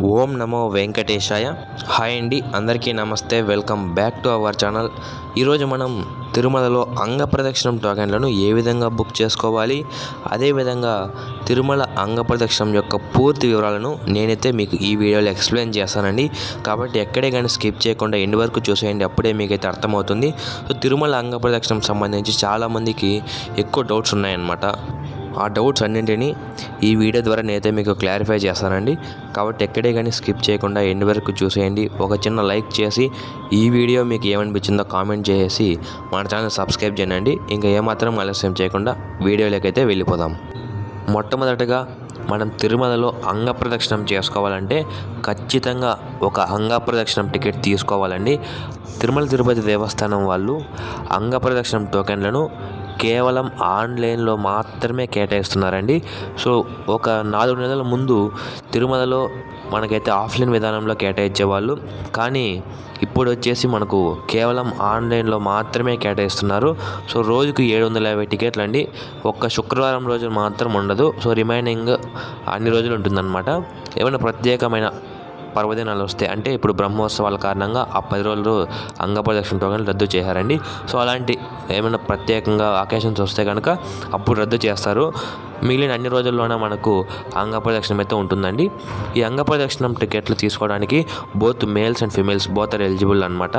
ఓం నమో వెంకటేశాయ హాయ్ అండి అందరికీ నమస్తే welcome back to our channel ఈరోజు మనం తిరుమలలో అంగ ప్రదక్షిణం టోకెన్లను ఏ విధంగా బుక్ చేసుకోవాలి అదేవిధంగా తిరుమల అంగ ప్రదక్షిణం యొక్క పూర్తి వివరాలను నేనైతే మీకు ఈ వీడియోలో ఎక్స్ప్లెయిన్ చేస్తానండి కాబట్టి ఎక్కడే కానీ స్కిప్ చేయకుండా ఎండ్ వరకు చూసేయండి అప్పుడే మీకైతే అర్థమవుతుంది సో తిరుమల అంగ ప్రదక్షిణం సంబంధించి చాలామందికి ఎక్కువ డౌట్స్ ఉన్నాయన్నమాట ఆ డౌట్స్ అన్నింటినీ ఈ వీడియో ద్వారా నేనైతే మీకు క్లారిఫై చేస్తానండి కాబట్టి ఎక్కడే కానీ స్కిప్ చేయకుండా ఎండ్ వరకు చూసేయండి ఒక చిన్న లైక్ చేసి ఈ వీడియో మీకు ఏమనిపించిందో కామెంట్ చేసి మన ఛానల్ సబ్స్క్రైబ్ చేయండి ఇంకా ఏమాత్రం ఆలస్యం చేయకుండా వీడియోలోకైతే వెళ్ళిపోదాం మొట్టమొదటగా మనం తిరుమలలో అంగ ప్రదక్షిణం చేసుకోవాలంటే ఖచ్చితంగా ఒక అంగ ప్రదక్షిణం టికెట్ తీసుకోవాలండి తిరుమల తిరుపతి దేవస్థానం వాళ్ళు అంగ ప్రదక్షిణం టోకెన్లను కేవలం ఆన్లైన్లో మాత్రమే కేటాయిస్తున్నారండి సో ఒక నాలుగు నెలల ముందు తిరుమలలో మనకైతే ఆఫ్లైన్ విధానంలో కేటాయించేవాళ్ళు కానీ ఇప్పుడు వచ్చేసి మనకు కేవలం ఆన్లైన్లో మాత్రమే కేటాయిస్తున్నారు సో రోజుకు ఏడు వందల యాభై టికెట్లు అండి ఒక్క శుక్రవారం రోజు మాత్రం ఉండదు సో రిమైనింగ్ అన్ని రోజులు ఉంటుందన్నమాట ఏమైనా ప్రత్యేకమైన పర్వదినాలు వస్తాయి అంటే ఇప్పుడు బ్రహ్మోత్సవాల కారణంగా ఆ పది రోజులు అంగప్రదక్షిణ టోకెన్లు రద్దు చేశారండి సో అలాంటి ఏమైనా ప్రత్యేకంగా అకేషన్స్ వస్తే కనుక అప్పుడు రద్దు చేస్తారు మిగిలిన అన్ని రోజుల్లోనే మనకు అంగప్రదక్షిణం అయితే ఉంటుందండి ఈ అంగప్రదక్షిణం టికెట్లు తీసుకోవడానికి both males and females both are eligible అనమాట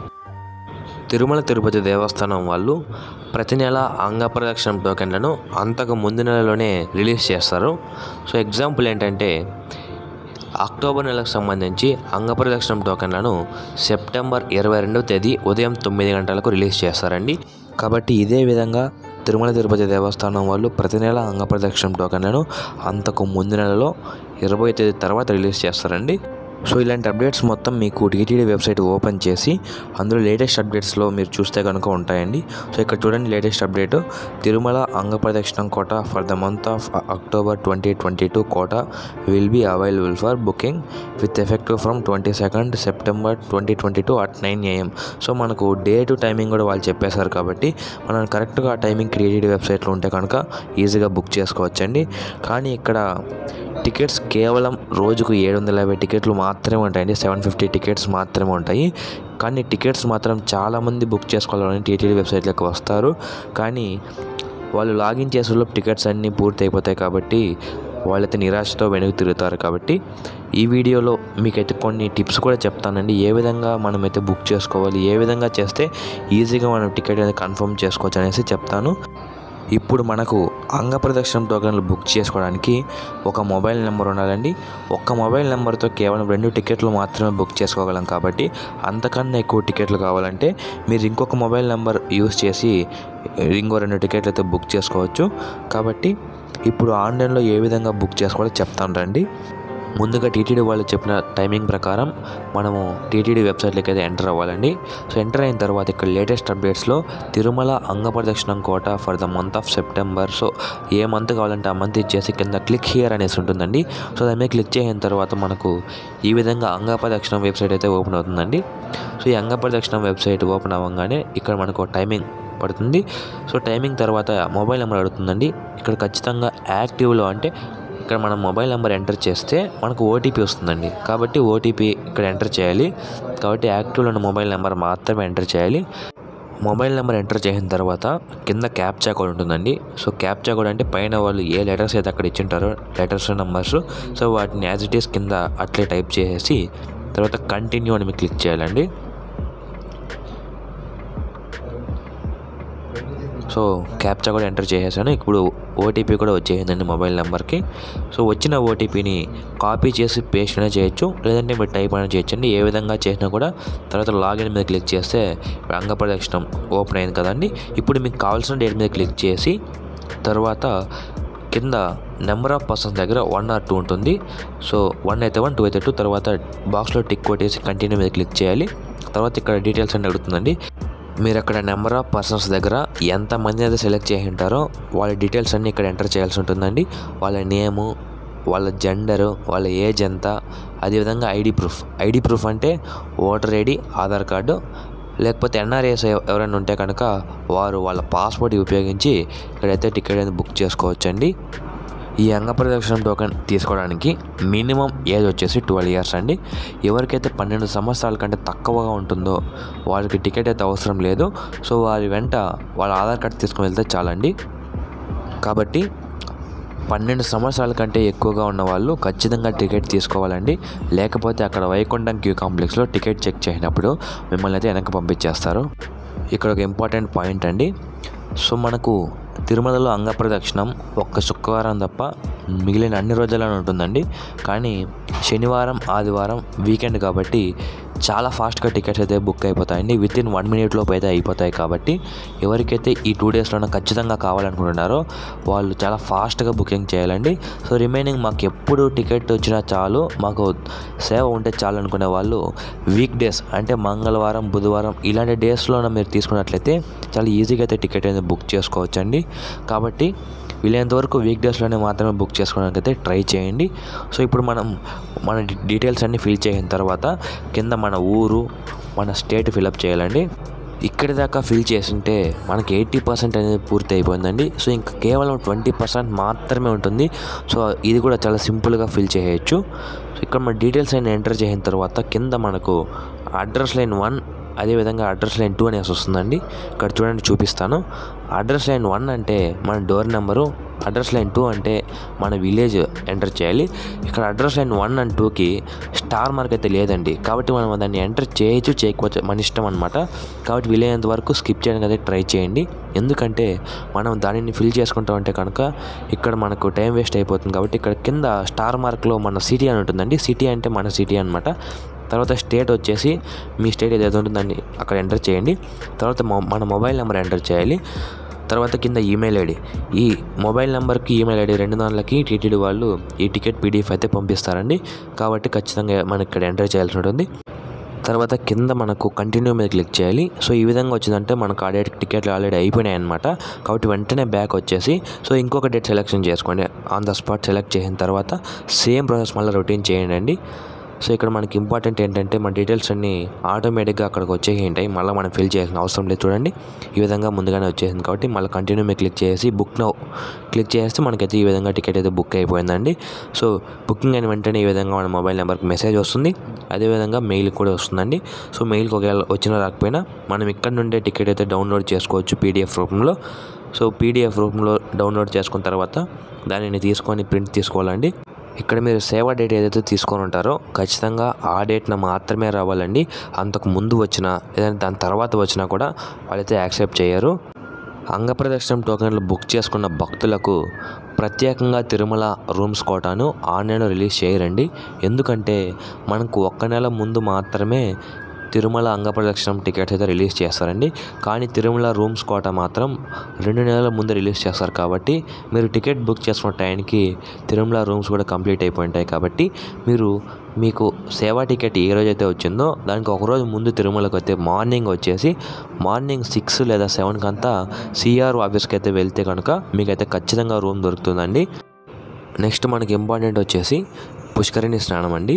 తిరుమల తిరుపతి దేవస్థానం వాళ్ళు ప్రతి నెల అంగప్రదక్షిణం టోకెన్లను అంతకు ముందు నెలలోనే రిలీజ్ చేస్తారు సో ఎగ్జాంపుల్ ఏంటంటే అక్టోబర్ నెలకు సంబంధించి అంగప్రదక్షిణం టోకెన్లను సెప్టెంబర్ ఇరవై రెండవ తేదీ ఉదయం తొమ్మిది గంటలకు రిలీజ్ చేస్తారండి కాబట్టి ఇదే విధంగా తిరుమల తిరుపతి దేవస్థానం వాళ్ళు ప్రతి నెల అంగప్రదక్షిణం టోకెన్లను అంతకు ముందు నెలలో ఇరవై తేదీ తర్వాత రిలీజ్ చేస్తారండి సో ఇలాంటి అప్డేట్స్ మొత్తం మీకు టీటీడీ వెబ్సైట్ ఓపెన్ చేసి అందులో లేటెస్ట్ అప్డేట్స్లో మీరు చూస్తే కనుక ఉంటాయండి సో ఇక్కడ చూడండి లేటెస్ట్ అప్డేట్ తిరుమల అంగప్రదక్షిణం quota for the month of October twenty twenty two quota will be available for booking with effective from twenty second September twenty twenty two at nine AM so మనకు date timing కూడా వాళ్ళు చెప్పేశారు కాబట్టి మనం కరెక్ట్గా ఆ timing TTD వెబ్సైట్లో ఉంటే కనుక ఈజీగా బుక్ చేసుకోవచ్చండి కానీ ఇక్కడ టికెట్స్ కేవలం రోజుకు ఏడు వందల యాభై టికెట్లు మాత్రమే ఉంటాయండి సెవెన్ ఫిఫ్టీ టికెట్స్ మాత్రమే ఉంటాయి కానీ టికెట్స్ మాత్రం చాలామంది బుక్ చేసుకోవాలని టీటీడీ వెబ్సైట్లోకి వస్తారు కానీ వాళ్ళు లాగిన్ చేసేలో టికెట్స్ అన్నీ పూర్తి అయిపోతాయి కాబట్టి వాళ్ళైతే నిరాశతో వెనుక తిరుగుతారు కాబట్టి ఈ వీడియోలో మీకైతే కొన్ని టిప్స్ కూడా చెప్తానండి ఏ విధంగా మనమైతే బుక్ చేసుకోవాలి ఏ విధంగా చేస్తే ఈజీగా మనం టికెట్ అనేది కన్ఫర్మ్ చేసుకోవచ్చు అనేసి చెప్తాను ఇప్పుడు మనకు అంగ ప్రదక్షిణం టోకెన్లు బుక్ చేసుకోవడానికి ఒక మొబైల్ నెంబర్ ఉండాలండి ఒక్క మొబైల్ నెంబర్తో కేవలం రెండు టికెట్లు మాత్రమే బుక్ చేసుకోగలం కాబట్టి అంతకన్నా ఎక్కువ టికెట్లు కావాలంటే మీరు ఇంకొక మొబైల్ నెంబర్ యూస్ చేసి ఇంకో రెండు టికెట్లు అయితే బుక్ చేసుకోవచ్చు కాబట్టి ఇప్పుడు ఆన్లైన్లో ఏ విధంగా బుక్ చేసుకోవాలో చెప్తాను రండి ముందుగా టీటీడీ వాళ్ళు చెప్పిన టైమింగ్ ప్రకారం మనము టీటీడీ వెబ్సైట్లోకి అయితే ఎంటర్ అవ్వాలండి సో ఎంటర్ అయిన తర్వాత ఇక్కడ లేటెస్ట్ అప్డేట్స్లో తిరుమల అంగప్రదక్షిణం quota for the month of September so ఏ మంత్ కావాలంటే ఆ మంత్ ఇచ్చేసి కింద క్లిక్ హియర్ అనేసి ఉంటుందండి సో దాని మీద క్లిక్ చేసిన తర్వాత మనకు ఈ విధంగా అంగప్రదక్షిణం వెబ్సైట్ అయితే ఓపెన్ అవుతుందండి సో ఈ అంగప్రదక్షిణం వెబ్సైట్ ఓపెన్ అవ్వగానే ఇక్కడ మనకు టైమింగ్ పడుతుంది సో టైమింగ్ తర్వాత మొబైల్ నెంబర్ అడుగుతుందండి ఇక్కడ ఖచ్చితంగా యాక్టివ్లో అంటే ఇక్కడ మనం మొబైల్ నెంబర్ ఎంటర్ చేస్తే మనకు ఓటీపీ వస్తుందండి కాబట్టి ఓటీపీ ఇక్కడ ఎంటర్ చేయాలి కాబట్టి యాక్టివ్లో ఉన్న మొబైల్ నెంబర్ మాత్రమే ఎంటర్ చేయాలి మొబైల్ నెంబర్ ఎంటర్ చేసిన తర్వాత కింద క్యాప్చా కోడ్ ఉంటుందండి సో క్యాప్చా కోడ్ అంటే పైన వాళ్ళు ఏ లెటర్స్ అయితే అక్కడ ఇచ్చింటారో లెటర్స్ నెంబర్స్ సో వాటిని యాజ్ ఇట్ ఈస్ కింద అట్లే టైప్ చేసేసి తర్వాత కంటిన్యూ అని మీరు క్లిక్ చేయాలండి సో క్యాప్చా కూడా ఎంటర్ చేసేసాను ఇప్పుడు ఓటీపీ కూడా వచ్చేసిందండి మొబైల్ నెంబర్కి సో వచ్చిన ఓటీపీని కాపీ చేసి పేస్ట్ అయినా చేయొచ్చు లేదంటే మీరు టైప్ అయినా చేయొచ్చండి ఏ విధంగా చేసినా కూడా తర్వాత లాగిన్ మీద క్లిక్ చేస్తే అంగప్రదక్షిణం ఓపెన్ అయింది కదండి ఇప్పుడు మీకు కావాల్సిన డేట్ మీద క్లిక్ చేసి తర్వాత కింద నెంబర్ ఆఫ్ పర్సన్స్ దగ్గర వన్ ఆర్ టూ ఉంటుంది సో వన్ అయితే వన్ టూ అయితే టూ తర్వాత బాక్స్లో టిక్ కొట్టేసి కంటిన్యూ మీద క్లిక్ చేయాలి తర్వాత ఇక్కడ డీటెయిల్స్ అన్ని అడుగుతుందండి మీరు అక్కడ నెంబర్ ఆఫ్ పర్సన్స్ దగ్గర ఎంతమంది అయితే సెలెక్ట్ చేసి ఉంటారో వాళ్ళ డీటెయిల్స్ అన్నీ ఇక్కడ ఎంటర్ చేయాల్సి ఉంటుందండి వాళ్ళ నేము వాళ్ళ జెండరు వాళ్ళ ఏజ్ ఎంత అదేవిధంగా ఐడి ప్రూఫ్ ఐడి ప్రూఫ్ అంటే ఓటర్ ఐడి ఆధార్ కార్డు లేకపోతే ఎన్ఆర్ఏస్ ఎవరైనా ఉంటే కనుక వారు వాళ్ళ పాస్పోర్ట్ ఉపయోగించి ఇక్కడైతే టికెట్ అనేది బుక్ చేసుకోవచ్చండి ఈ అంగ ప్రదక్షిణం టోకెన్ తీసుకోవడానికి మినిమం ఏజ్ వచ్చేసి ట్వెల్వ్ ఇయర్స్ అండి ఎవరికైతే పన్నెండు సంవత్సరాల కంటే తక్కువగా ఉంటుందో వాళ్ళకి టికెట్ అయితే అవసరం లేదు సో వారి వెంట వాళ్ళ ఆధార్ కార్డ్ తీసుకుని వెళ్తే చాలండి కాబట్టి పన్నెండు సంవత్సరాల కంటే ఎక్కువగా ఉన్న వాళ్ళు ఖచ్చితంగా టికెట్ తీసుకోవాలండి లేకపోతే అక్కడ వైకుంఠం క్యూ కాంప్లెక్స్లో టికెట్ చెక్ చేసినప్పుడు మిమ్మల్ని అయితే వెనక్కి పంపించేస్తారు ఇక్కడ ఒక ఇంపార్టెంట్ పాయింట్ అండి సో మనకు తిరుమలలో అంగప్రదక్షిణం ఒక్క శుక్రవారం తప్ప మిగిలిన అన్ని రోజుల్లోనే ఉంటుందండి కానీ శనివారం ఆదివారం వీకెండ్ కాబట్టి చాలా ఫాస్ట్గా టికెట్స్ అయితే బుక్ అయిపోతాయండి విత్ ఇన్ వన్ మినిట్ లోపు అయితే అయిపోతాయి కాబట్టి ఎవరికైతే ఈ టూ డేస్లోనే ఖచ్చితంగా కావాలనుకుంటున్నారో వాళ్ళు చాలా ఫాస్ట్గా బుకింగ్ చేయాలండి సో రిమైనింగ్ మాకు ఎప్పుడు టికెట్ వచ్చినా చాలు మాకు సేవ ఉంటే చాలు అనుకునే వాళ్ళు వీక్ డేస్ అంటే మంగళవారం బుధవారం ఇలాంటి డేస్లోన మీరు తీసుకున్నట్లయితే చాలా ఈజీగా అయితే టికెట్ అనేది బుక్ చేసుకోవచ్చండి కాబట్టి వీలైనంత వరకు వీక్ డేస్లోనే మాత్రమే బుక్ చేసుకోవడానికి అయితే ట్రై చేయండి సో ఇప్పుడు మనం మన డీ- డీటెయిల్స్ అన్నీ ఫిల్ చేసిన తర్వాత కింద మన ఊరు మన స్టేట్ ఫిలప్ చేయాలండి ఇక్కడి దాకా ఫిల్ చేసింటే మనకి ఎయిటీ పర్సెంట్ అనేది పూర్తి అయిపోయిందండి సో ఇంకా కేవలం ట్వంటీ పర్సెంట్ మాత్రమే ఉంటుంది సో ఇది కూడా చాలా సింపుల్గా ఫిల్ చేయొచ్చు సో ఇక్కడ మన డీటెయిల్స్ అయినా ఎంటర్ చేసిన తర్వాత కింద మనకు అడ్రస్ లైన్ వన్ అదేవిధంగా అడ్రస్ లైన్ టూ అనేసి వస్తుందండి ఇక్కడ చూడండి చూపిస్తాను అడ్రస్ లైన్ వన్ అంటే మన door number address line two అంటే మన విలేజ్ ఎంటర్ చేయాలి ఇక్కడ అడ్రస్ లైన్ వన్ అండ్ టూకి స్టార్ మార్క్ అయితే లేదండి కాబట్టి మనం దాన్ని ఎంటర్ చేయొచ్చు చేయకపోవచ్చు మన ఇష్టం అనమాట కాబట్టి వీలైనంత వరకు స్కిప్ చేయడానికి అయితే ట్రై చేయండి ఎందుకంటే మనం దానిని ఫిల్ చేసుకుంటాం అంటే కనుక ఇక్కడ మనకు టైం వేస్ట్ అయిపోతుంది కాబట్టి ఇక్కడ కింద స్టార్ మార్క్లో మన సిటీ అని ఉంటుందండి సిటీ అంటే మన సిటీ అనమాట తర్వాత స్టేట్ వచ్చేసి మీ స్టేట్ ఏదైతే ఉంటుందో దాన్ని అక్కడ ఎంటర్ చేయండి తర్వాత మొ- మన మొబైల్ నెంబర్ ఎంటర్ చేయాలి తర్వాత కింద ఈమెయిల్ ఐడి ఈ మొబైల్ నెంబర్కి ఈమెయిల్ ఐడి రెండు దానిలకి టీటీడీ వాళ్ళు ఈ టికెట్ పీడిఎఫ్ అయితే పంపిస్తారండి కాబట్టి ఖచ్చితంగా మనం ఇక్కడ ఎంటర్ చేయాల్సి ఉంటుంది తర్వాత కింద మనకు కంటిన్యూ మీద క్లిక్ చేయాలి సో ఈ విధంగా వచ్చిందంటే మనకు ఆ డేట్ టికెట్లు ఆల్రెడీ అయిపోయినాయి అనమాట కాబట్టి వెంటనే బ్యాక్ వచ్చేసి సో ఇంకొక డేట్ సెలెక్షన్ చేసుకోండి ఆన్ ద స్పాట్ సెలెక్ట్ చేసిన తర్వాత సేమ్ ప్రాసెస్ మళ్ళీ రొటీన్ చేయండి అండి సో ఇక్కడ మనకి ఇంపార్టెంట్ ఏంటంటే మన డీటెయిల్స్ అన్నీ ఆటోమేటిక్గా అక్కడికి వచ్చేసి ఉంటాయి మళ్ళీ మనం ఫిల్ చేయాల్సిన అవసరం లేదు చూడండి ఈ విధంగా ముందుగానే వచ్చేసింది కాబట్టి మళ్ళీ కంటిన్యూ మీద క్లిక్ చేసి బుక్ నౌ క్లిక్ చేస్తే మనకైతే ఈ విధంగా టికెట్ అయితే బుక్ అయిపోయిందండి సో బుకింగ్ అయిన వెంటనే ఈ విధంగా మన మొబైల్ నెంబర్కి మెసేజ్ వస్తుంది అదేవిధంగా మెయిల్ కూడా వస్తుందండి సో మెయిల్కి ఒకవేళ వచ్చినా రాకపోయినా మనం ఇక్కడ నుండే టికెట్ అయితే డౌన్లోడ్ చేసుకోవచ్చు పీడిఎఫ్ రూపంలో సో పీడిఎఫ్ రూపంలో డౌన్లోడ్ చేసుకున్న తర్వాత దానిని తీసుకొని ప్రింట్ తీసుకోవాలండి ఇక్కడ మీరు సేవ డేట్ ఏదైతే తీసుకొని ఉంటారో ఖచ్చితంగా ఆ డేట్న మాత్రమే రావాలండి అంతకు ముందు వచ్చినా లేదంటే దాని తర్వాత వచ్చినా కూడా వాళ్ళైతే యాక్సెప్ట్ చేయరు అంగప్రదక్షిణం టోకెన్లు బుక్ చేసుకున్న భక్తులకు ప్రత్యేకంగా తిరుమల రూమ్స్ కోటాను ఆన్లైన్లో రిలీజ్ చేయరండి ఎందుకంటే మనకు ఒక్క నెల ముందు మాత్రమే తిరుమల అంగప్రదక్షిణం టికెట్స్ అయితే రిలీజ్ చేస్తారండి కానీ తిరుమల రూమ్స్ కోట మాత్రం రెండు నెలల ముందు రిలీజ్ చేస్తారు కాబట్టి మీరు టికెట్ బుక్ చేసుకున్న టైంకి తిరుమల రూమ్స్ కూడా కంప్లీట్ అయిపోయి ఉంటాయి కాబట్టి మీరు మీకు సేవా టికెట్ ఏ రోజైతే వచ్చిందో దానికి ఒక రోజు ముందు తిరుమలకు అయితే మార్నింగ్ వచ్చేసి మార్నింగ్ సిక్స్ లేదా సెవెన్కి అంతా సిఆర్ ఆఫీస్కి అయితే వెళ్తే కనుక మీకైతే ఖచ్చితంగా రూమ్ దొరుకుతుందండి నెక్స్ట్ మనకి ఇంపార్టెంట్ వచ్చేసి పుష్కరిణి స్నానం అండి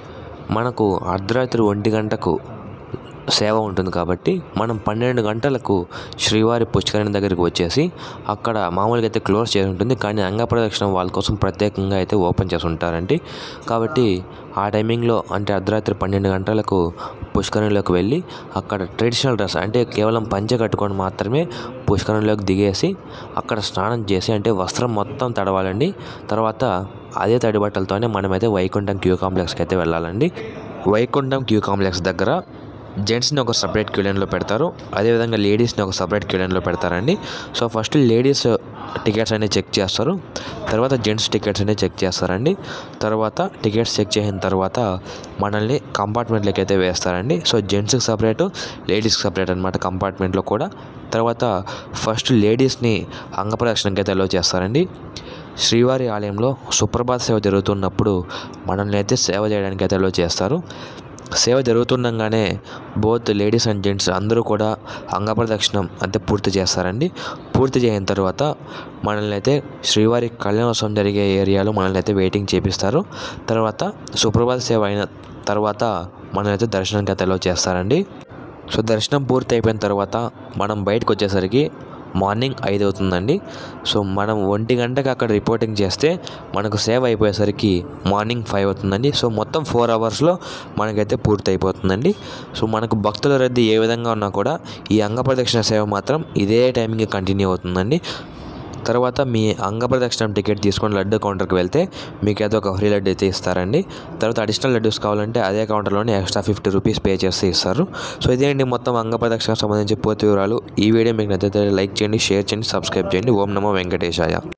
మనకు అర్ధరాత్రి ఒంటి గంటకు సేవ ఉంటుంది కాబట్టి మనం పన్నెండు గంటలకు శ్రీవారి పుష్కరిణి దగ్గరికి వచ్చేసి అక్కడ మామూలుగా అయితే క్లోజ్ చేసి ఉంటుంది కానీ అంగప్రదక్షిణం వాళ్ళ కోసం ప్రత్యేకంగా అయితే ఓపెన్ చేసి ఉంటారండి కాబట్టి ఆ టైమింగ్లో అంటే అర్ధరాత్రి పన్నెండు గంటలకు పుష్కరిణిలోకి వెళ్ళి అక్కడ ట్రెడిషనల్ డ్రెస్ అంటే కేవలం పంచె కట్టుకొని మాత్రమే పుష్కరిణిలోకి దిగేసి అక్కడ స్నానం చేసి అంటే వస్త్రం మొత్తం తడవాలండి తర్వాత అదే తడి బట్టలతోనే మనమైతే వైకుంఠం క్యూ కాంప్లెక్స్కి అయితే వెళ్ళాలండి వైకుంఠం క్యూ కాంప్లెక్స్ దగ్గర జెంట్స్ని ఒక సపరేట్ క్యూ లైన్లో పెడతారు అదేవిధంగా లేడీస్ని ఒక సపరేట్ క్యూ లైన్లో పెడతారండి సో ఫస్ట్ లేడీస్ టికెట్స్ అనేవి చెక్ చేస్తారు తర్వాత జెంట్స్ టికెట్స్ అనేవి చెక్ చేస్తారండి తర్వాత టికెట్స్ చెక్ చేసిన తర్వాత మనల్ని కంపార్ట్మెంట్లోకి అయితే వేస్తారండి సో జెంట్స్కి సపరేట్ లేడీస్కి సపరేట్ అనమాట కంపార్ట్మెంట్లో కూడా తర్వాత ఫస్ట్ లేడీస్ని అంగప్రదక్షిణకి అయితే అలో చేస్తారండి శ్రీవారి ఆలయంలో సుప్రభాత సేవ జరుగుతున్నప్పుడు మనల్ని అయితే సేవ చేయడానికి అయితే అలో చేస్తారు సేవ జరుగుతుండగానే బోత్ లేడీస్ అండ్ జెంట్స్ అందరూ కూడా అంగప్రదక్షిణం అంటే పూర్తి చేస్తారండి పూర్తి చేసిన తర్వాత మనల్ని అయితే శ్రీవారి కళ్యాణోత్సవం జరిగే ఏరియాలో మనల్ని అయితే వెయిటింగ్ చేపిస్తారు తర్వాత సుప్రభాత సేవ అయిన తర్వాత మనల్ని అయితే దర్శనానికి అయితే అలో చేస్తారండి సో దర్శనం పూర్తి అయిపోయిన తర్వాత మనం బయటకు వచ్చేసరికి మార్నింగ్ ఐదు అవుతుందండి సో మనం ఒంటి గంటకి అక్కడ రిపోర్టింగ్ చేస్తే మనకు సేవ్ అయిపోయేసరికి మార్నింగ్ ఫైవ్ అవుతుందండి సో మొత్తం ఫోర్ అవర్స్లో మనకైతే పూర్తి అయిపోతుందండి సో మనకు భక్తుల రద్దీ ఏ విధంగా ఉన్నా కూడా ఈ అంగప్రదక్షిణ సేవ మాత్రం ఇదే టైంకి కంటిన్యూ అవుతుందండి తర్వాత మీ అంగప్రదక్షిణం టికెట్ తీసుకొని లడ్డు కౌంటర్కి వెళ్తే మీకు ఏదో ఒక ఫ్రీ లడ్డు అయితే ఇస్తారండి తర్వాత అడిషనల్ లడ్డూస్ కావాలంటే అదే కౌంటర్లోనే ఎక్స్ట్రా ఫిఫ్టీ రూపీస్ పే చేస్తే ఇస్తారు సో ఇదే అండి మొత్తం అంగప్రదక్షిణకు సంబంధించి పూర్తి వివరాలు ఈ వీడియో మీకు నచ్చితే లైక్ చేయండి షేర్ చేయండి సబ్స్క్రైబ్ చేయండి ఓం నమో వెంకటేశాయ